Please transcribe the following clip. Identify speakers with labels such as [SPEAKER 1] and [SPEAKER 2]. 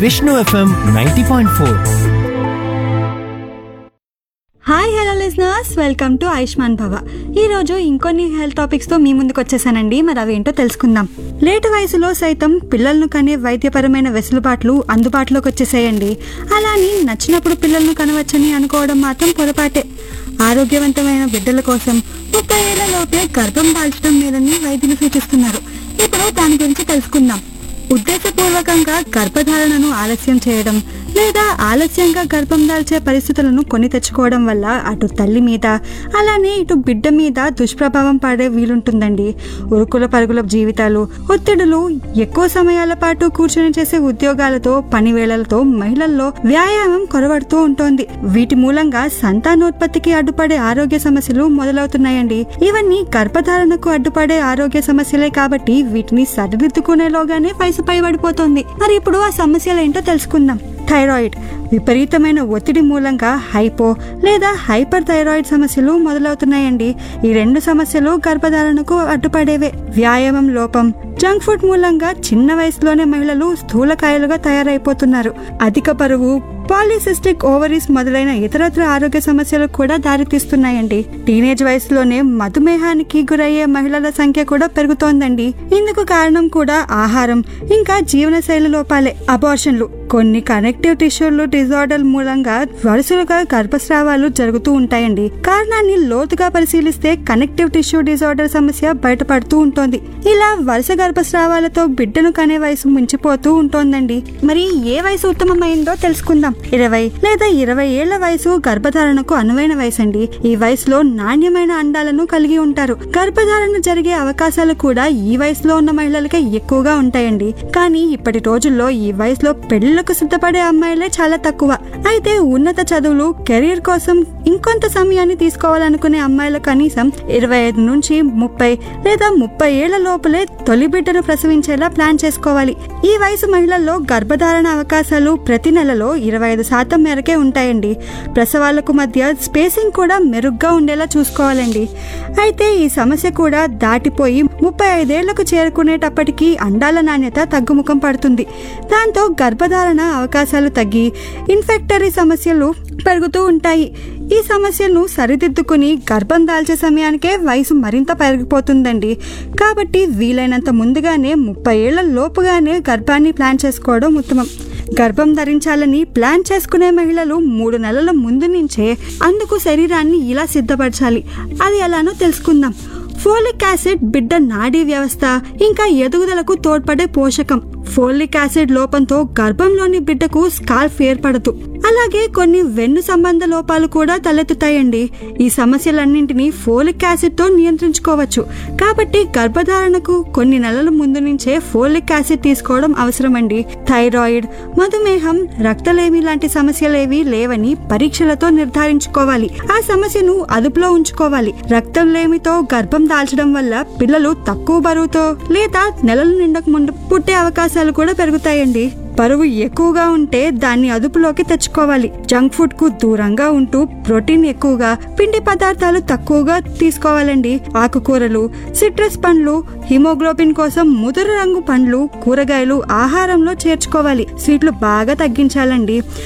[SPEAKER 1] Vishnu FM ninety point four
[SPEAKER 2] hi hello listeners welcome to Ayushman Bhava ఈ రోజు ఇంకొన్ని హెల్త్ టాపిక్స్ తో మీ ముందుకు వచ్చేసానండి మరి అవేంటో తెలుసుకుందాం లేటు వయసులో సైతం పిల్లలను కనే వైద్యపరమైన వెసులుబాట్లు అందుబాటులోకి వచ్చేసాయండి అలాని నచ్చినప్పుడు పిల్లలను కనవచ్చని అనుకోవడం మాత్రం పొరపాటే ఆరోగ్యవంతమైన బిడ్డల కోసం ముప్పై ఏళ్ల లోపే గర్భం దాల్చడం లేదని వైద్యులు సూచిస్తున్నారు ఇప్పుడు దాని గురించి తెలుసుకుందాం ఉద్దేశపూర్వకంగా గర్భధారణను ఆలస్యం చేయడం లేదా ఆలస్యంగా గర్భం దాల్చే పరిస్థితులను కొని తెచ్చుకోవడం వల్ల అటు తల్లి మీద అలానే ఇటు బిడ్డ మీద దుష్ప్రభావం పడే వీలుంటుందండి ఉరుకుల పరుగుల జీవితాలు ఒత్తిడులు ఎక్కువ సమయాల పాటు కూర్చొని చేసే ఉద్యోగాలతో పని వేళలతో మహిళల్లో వ్యాయామం కొరవడుతూ ఉంటోంది వీటి మూలంగా సంతానోత్పత్తికి అడ్డుపడే ఆరోగ్య సమస్యలు మొదలవుతున్నాయండి ఇవన్నీ గర్భధారణకు అడ్డుపడే ఆరోగ్య సమస్యలే కాబట్టి వీటిని సరిదిద్దుకునేలోగానే వయసు పైబడిపోతుంది మరి ఇప్పుడు ఆ సమస్యలు ఏంటో తెలుసుకుందాం థైరాయిడ్ విపరీతమైన ఒత్తిడి మూలంగా హైపో లేదా హైపర్ థైరాయిడ్ సమస్యలు మొదలవుతున్నాయండి ఈ రెండు సమస్యలు గర్భధారణకు అడ్డుపడేవే వ్యాయామం లోపం జంక్ ఫుడ్ మూలంగా చిన్న వయసులోనే మహిళలు స్థూలకాయలుగా తయారైపోతున్నారు అధిక బరువు పాలిసిస్టిక్ ఓవరీస్ మొదలైన ఇతరత్ర ఆరోగ్య సమస్యలకు కూడా దారితీస్తున్నాయండి టీనేజ్ వయసులోనే మధుమేహానికి గురయ్యే మహిళల సంఖ్య కూడా పెరుగుతోందండి ఇందుకు కారణం కూడా ఆహారం ఇంకా జీవనశైలి లోపాలే అబార్షన్లు కొన్ని కనెక్టివ్ టిష్యూలు డిజార్డర్ మూలంగా వరుసలుగా గర్భస్రావాలు జరుగుతూ ఉంటాయండి కారణాన్ని లోతుగా పరిశీలిస్తే కనెక్టివ్ టిష్యూ డిజార్డర్ సమస్య బయటపడుతూ ఉంటుంది ఇలా వరుస గర్భస్రావాలతో బిడ్డను కనే వయసు మించిపోతూ ఉంటోందండి మరి ఏ వయసు ఉత్తమమైందో తెలుసుకుందాం ఇరవై లేదా ఇరవై ఏళ్ల వయసు గర్భధారణకు అనువైన వయసు అండి ఈ వయసులో నాణ్యమైన అండాలను కలిగి ఉంటారు గర్భధారణ జరిగే అవకాశాలు కూడా ఈ వయసులో ఉన్న మహిళలకే ఎక్కువగా ఉంటాయండి కానీ ఇప్పటి రోజుల్లో ఈ వయసులో పెళ్లిళ్లకు సిద్ధపడే అమ్మాయిలే చాలా తక్కువ అయితే ఉన్నత చదువులు కెరీర్ కోసం ఇంకొంత సమయాన్ని తీసుకోవాలనుకునే అమ్మాయిలు కనీసం ఇరవై ఐదు నుంచి ముప్పై లేదా ముప్పై ఏళ్ల లోపలే తొలి బిడ్డను ప్రసవించేలా ప్లాన్ చేసుకోవాలి ఈ వయసు మహిళల్లో గర్భధారణ అవకాశాలు ప్రతి నెలలో ఇరవై ఐదు శాతం మేరకే ఉంటాయండి ప్రసవాలకు మధ్య స్పేసింగ్ కూడా మెరుగ్గా ఉండేలా చూసుకోవాలండి అయితే ఈ సమస్య కూడా దాటిపోయి ముప్పై ఐదేళ్లకు చేరుకునేటప్పటికీ అండాల నాణ్యత తగ్గుముఖం పడుతుంది దాంతో గర్భధారణ అవకాశాలు తగ్గి ఇన్ఫెక్టరీ సమస్యలు పెరుగుతూ ఉంటాయి ఈ సమస్యలను సరిదిద్దుకుని గర్భం దాల్చే సమయానికే వయసు మరింత పెరిగిపోతుందండి కాబట్టి వీలైనంత ముందుగానే ముప్పై ఏళ్ల లోపుగానే గర్భాన్ని ప్లాన్ చేసుకోవడం ఉత్తమం గర్భం ధరించాలని ప్లాన్ చేసుకునే మహిళలు మూడు నెలల ముందు నుంచే అందుకు శరీరాన్ని ఇలా సిద్ధపరచాలి అది ఎలానో తెలుసుకుందాం ఫోలిక్ యాసిడ్ బిడ్డ నాడీ వ్యవస్థ ఇంకా ఎదుగుదలకు తోడ్పడే పోషకం ఫోలిక్ యాసిడ్ లోపంతో గర్భంలోని బిడ్డకు స్కాల్ఫ్ ఏర్పడదు అలాగే కొన్ని వెన్ను సంబంధ లోపాలు కూడా తలెత్తుతాయండి ఈ సమస్యలన్నింటినీ ఫోలిక్ యాసిడ్ తో నియంత్రించుకోవచ్చు కాబట్టి గర్భధారణకు కొన్ని నెలల ముందు నుంచే ఫోలిక్ యాసిడ్ తీసుకోవడం అవసరమండి థైరాయిడ్ మధుమేహం రక్తలేమి లాంటి సమస్యలేవి లేవని పరీక్షలతో నిర్ధారించుకోవాలి ఆ సమస్యను అదుపులో ఉంచుకోవాలి రక్తం లేమితో గర్భం దాల్చడం వల్ల పిల్లలు తక్కువ బరువుతో లేదా నెలలు నిండక ముందు పుట్టే అవకాశాలు కూడా పెరుగుతాయండి బరువు ఎక్కువగా ఉంటే దాన్ని అదుపులోకి తెచ్చుకోవాలి జంక్ ఫుడ్ కు దూరంగా ఉంటూ ప్రోటీన్ ఎక్కువగా పిండి పదార్థాలు తక్కువగా తీసుకోవాలండి ఆకుకూరలు సిట్రస్ పండ్లు హిమోగ్లోబిన్ కోసం ముదురు రంగు పండ్లు కూరగాయలు ఆహారంలో చేర్చుకోవాలి స్వీట్లు బాగా తగ్గించాలండి